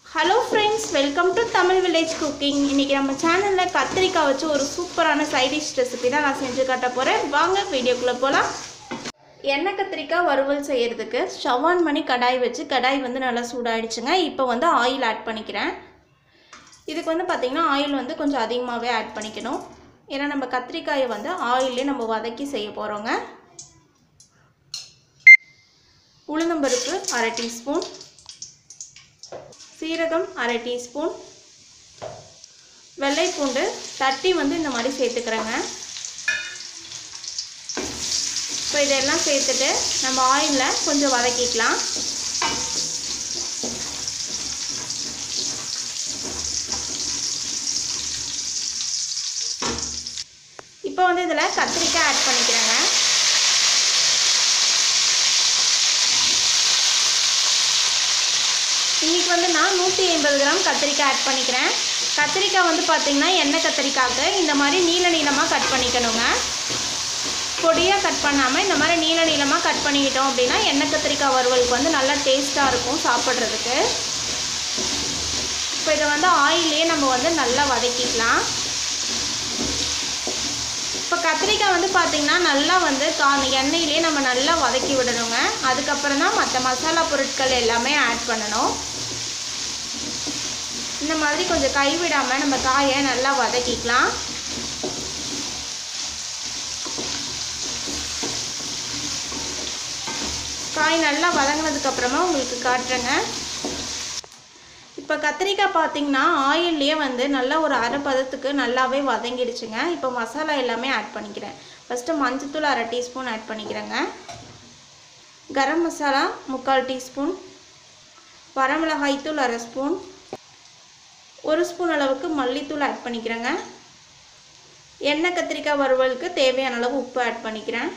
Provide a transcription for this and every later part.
hello friends welcome to Tamil village cooking இன்றைக்கி நம்ம சேனலில் கத்திரிக்காய் வச்சு ஒரு சூப்பரான சைடிஷ் ரெசிபி தான் நான் செஞ்சு காட்ட போகிறேன் வாங்க வீடியோக்குள்ளே போகலாம் எண்ணெய் கத்திரிக்காய் வறுவல் செய்கிறதுக்கு ஸ்டவ் ஆன் பண்ணி கடாய் வச்சு கடாய் வந்து நல்லா சூடாயிடுச்சுங்க இப்போ வந்து ஆயில் ஆட் பண்ணிக்கிறேன் இதுக்கு வந்து பார்த்திங்கன்னா ஆயில் வந்து கொஞ்சம் அதிகமாகவே ஆட் பண்ணிக்கணும் ஏன்னா நம்ம கத்திரிக்காயை வந்து ஆயிலே நம்ம வதக்கி செய்ய போகிறோங்க உளுந்தம்பருப்பு அரை டீஸ்பூன் சீரகம் அரை டீஸ்பூன் வெள்ளைப்பூண்டு தட்டி வந்து இந்த மாதிரி சேர்த்துக்கிறேங்க இப்போ இதெல்லாம் சேர்த்துட்டு நம்ம ஆயிலில் கொஞ்சம் வதக்கிக்கலாம் இப்போ வந்து இதில் கத்திரிக்காய் ஆட் பண்ணிக்கிறேங்க இன்றைக்கி வந்து நான் நூற்றி ஐம்பது கிராம் கத்திரிக்காய் ஆட் பண்ணிக்கிறேன் கத்திரிக்காய் வந்து பார்த்திங்கன்னா எண்ணெய் கத்திரிக்காய்க்கு இந்த மாதிரி நீள நீளமாக கட் பண்ணிக்கணுங்க பொடியாக கட் பண்ணாமல் இந்த மாதிரி நீள நீளமாக கட் பண்ணிக்கிட்டோம் அப்படின்னா எண்ணெய் கத்திரிக்காய் வறுவலுக்கு வந்து நல்லா டேஸ்ட்டாக இருக்கும் சாப்பிட்றதுக்கு இப்போ இதை வந்து ஆயிலே நம்ம வந்து நல்லா வதக்கிக்கலாம் இப்போ கத்திரிக்காய் வந்து பார்த்திங்கன்னா நல்லா வந்து கா எண்ணெயிலே நம்ம நல்லா வதக்கி விடணுங்க அதுக்கப்புறம் தான் மற்ற மசாலா பொருட்கள் எல்லாமே ஆட் பண்ணணும் இந்த மாதிரி கொஞ்சம் கைவிடாமல் நம்ம காயை நல்லா வதக்கிக்கலாம் காய் நல்லா வதங்கினதுக்கப்புறமா உங்களுக்கு காட்டுறேங்க இப்போ கத்திரிக்காய் பார்த்தீங்கன்னா ஆயில்லையே வந்து நல்லா ஒரு அரை பதத்துக்கு நல்லாவே வதங்கிடுச்சுங்க இப்போ மசாலா எல்லாமே ஆட் பண்ணிக்கிறேன் ஃபஸ்ட்டு மஞ்சத்தூள் அரை டீஸ்பூன் ஆட் பண்ணிக்கிறேங்க கரம் மசாலா முக்கால் டீஸ்பூன் வரமிளகாய்த்தூள் அரை ஸ்பூன் ஒரு ஸ்பூன் அளவுக்கு மல்லித்தூள் ஆட் பண்ணிக்கிறேங்க எண்ணெய் கத்திரிக்காய் வறுவலுக்கு தேவையான அளவு உப்பு ஆட் பண்ணிக்கிறேன்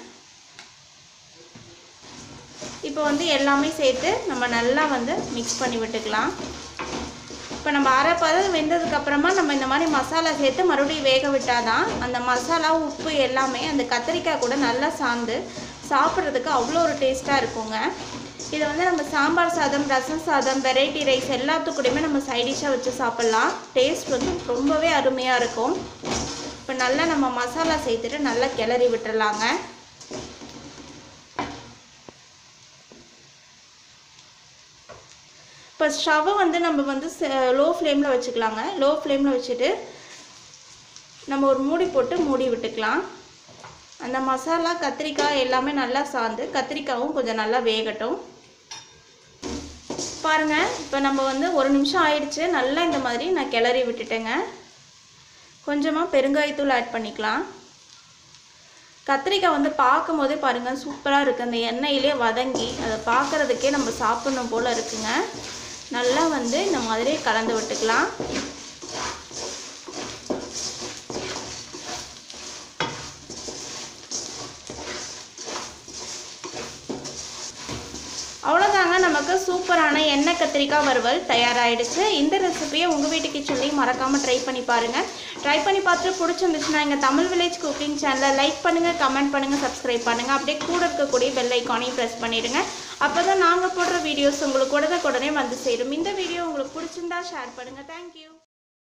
இப்போ வந்து எல்லாமே சேர்த்து நம்ம நல்லா வந்து மிக்ஸ் பண்ணி விட்டுக்கலாம் இப்போ நம்ம அரை பதம் வெந்ததுக்கப்புறமா நம்ம இந்த மாதிரி மசாலா சேர்த்து மறுபடியும் வேக விட்டால் தான் அந்த மசாலா உப்பு எல்லாமே அந்த கத்திரிக்காய் கூட நல்லா சார்ந்து சாப்பிட்றதுக்கு அவ்வளோ ஒரு டேஸ்ட்டாக இருக்குங்க இதை வந்து நம்ம சாம்பார் சாதம் ரசம் சாதம் வெரைட்டி ரைஸ் எல்லாத்துக்கூடயுமே நம்ம சைடிஷாக வச்சு சாப்பிட்லாம் டேஸ்ட் வந்து ரொம்பவே அருமையாக இருக்கும் இப்போ நல்லா நம்ம மசாலா சேர்த்துட்டு நல்லா கிளறி விட்டுறலாங்க இப்போ ஸ்டவ்வை வந்து நம்ம வந்து லோ ஃப்ளேமில் வச்சுக்கலாங்க லோ ஃப்ளேமில் வச்சுட்டு நம்ம ஒரு மூடி போட்டு மூடி விட்டுக்கலாம் அந்த மசாலா கத்திரிக்காய் எல்லாமே நல்லா சார்ந்து கத்திரிக்காயும் கொஞ்சம் நல்லா வேகட்டும் பாருங்கள் இப்போ நம்ம வந்து ஒரு நிமிஷம் ஆயிடுச்சு நல்லா இந்த மாதிரி நான் கிளறி விட்டுட்டேங்க கொஞ்சமாக பெருங்காயத்தூள் ஆட் பண்ணிக்கலாம் கத்திரிக்காய் வந்து பார்க்கும் போதே பாருங்கள் சூப்பராக இருக்குது அந்த எண்ணெயிலே வதங்கி அதை பார்க்குறதுக்கே நம்ம சாப்பிட்ணும் போல் இருக்குங்க நல்லா வந்து இந்த மாதிரி கலந்து விட்டுக்கலாம் அவ்வளோதாங்க நமக்கு சூப்பரான எண்ணெய் கத்திரிக்காய் வறுவல் தயாராகிடுச்சு இந்த ரெசிபியை உங்கள் வீட்டுக்கு சொல்லி மறக்காமல் ட்ரை பண்ணி பாருங்கள் ட்ரை பண்ணி பார்த்துட்டு பிடிச்சிருந்துச்சுன்னா எங்கள் தமிழ் வில்லேஜ் குக்கிங் சேனலை லைக் பண்ணுங்கள் கமெண்ட் பண்ணுங்கள் சப்ஸ்கிரைப் பண்ணுங்கள் அப்படியே கூட இருக்கக்கூடிய பெல் ஐக்கானையும் ப்ரெஸ் பண்ணிவிடுங்க அப்போ தான் நாங்கள் போடுற வீடியோஸ் உங்களுக்கு உடனே உடனே வந்து சேரும் இந்த வீடியோ உங்களுக்கு பிடிச்சிருந்தா ஷேர் பண்ணுங்கள் தேங்க்யூ